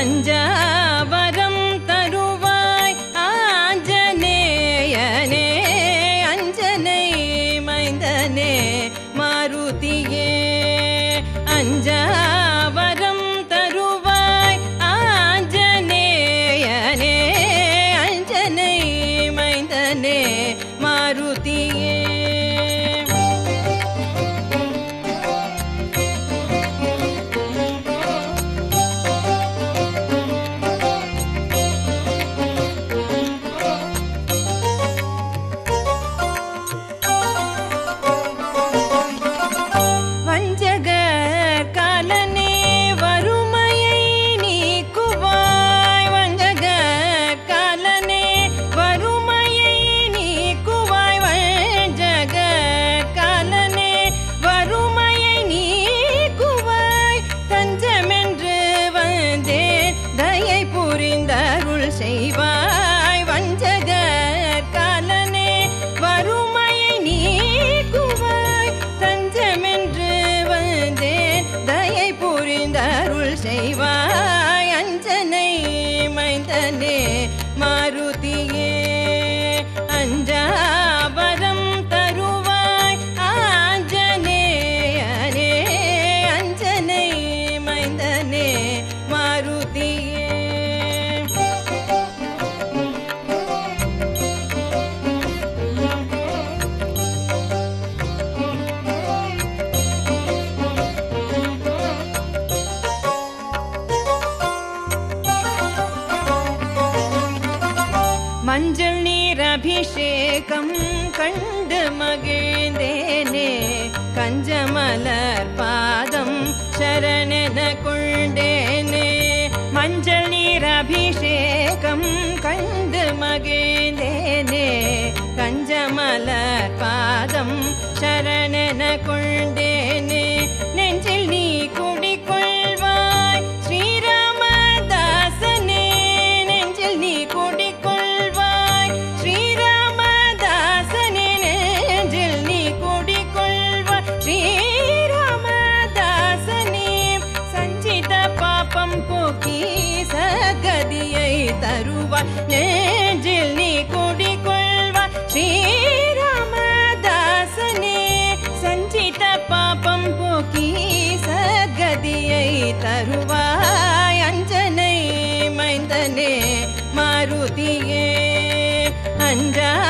அஞ்சாவரம் தருவாய் ஆஞ்சநேயனே அஞ்சனை மைந்தனே மாருதியே அஞ்சாவரம் தருவாய் ஆஞ்சநேயனே அஞ்சனை மைந்தனே மாருதியே வஞ்சகர் காலனே வறுமையை நீக்குவாய் வஞ்சகர் காலனே வறுமையை நீக்குவாய் வஞ்சகர் காலனே வறுமையை நீக்குவாய் தஞ்சமென்று வந்தேன் தயை புரிந்தருள் செய்வாய் வஞ்சகர் காலனே வறுமையை நீக்குவாய் தஞ்சமென்று வந்தேன் தயை புரிந்தருள் செய்வாய் அஞ்சனை மைந்தனே மாருதியே அஞ்சாவரம் தருவாய் ஆஞ்சநேயனே அஞ்சனை மைந்தனே மாருதியே மஞ்சள் நீர் அபிஷேகம் கண்டு மகிழ்ந்தேனே கஞ்சமலர் பாதம் சரணென கொண்டேனே மஞ்சள் நீர் அபிஷேகம் கண்டு மகிழ்ந்தேனே கஞ்சமலர் பாதம் சரணென கொண்டேனே நெஞ்சில் நீ குடிக்கொள்வாய் ஸ்ரீராமதாசனே நெஞ்சில் நீ குடிக்கொள்வாய் ஸ்ரீராமதாசனே நெஞ்சில் நீ குடிக்கொள்வாய் ஸ்ரீராமதாசனே சஞ்சித பாபம் போக்கி சகதியை தருவாய் நெஞ்சில் நீ குடிக்கொள்வாய் ஸ்ரீராமதாசனே சஞ்சித பாபம் போக்கி சகதியை தருவாய் அஞ்சனை மைந்தனே மாருதியே அஞ்சா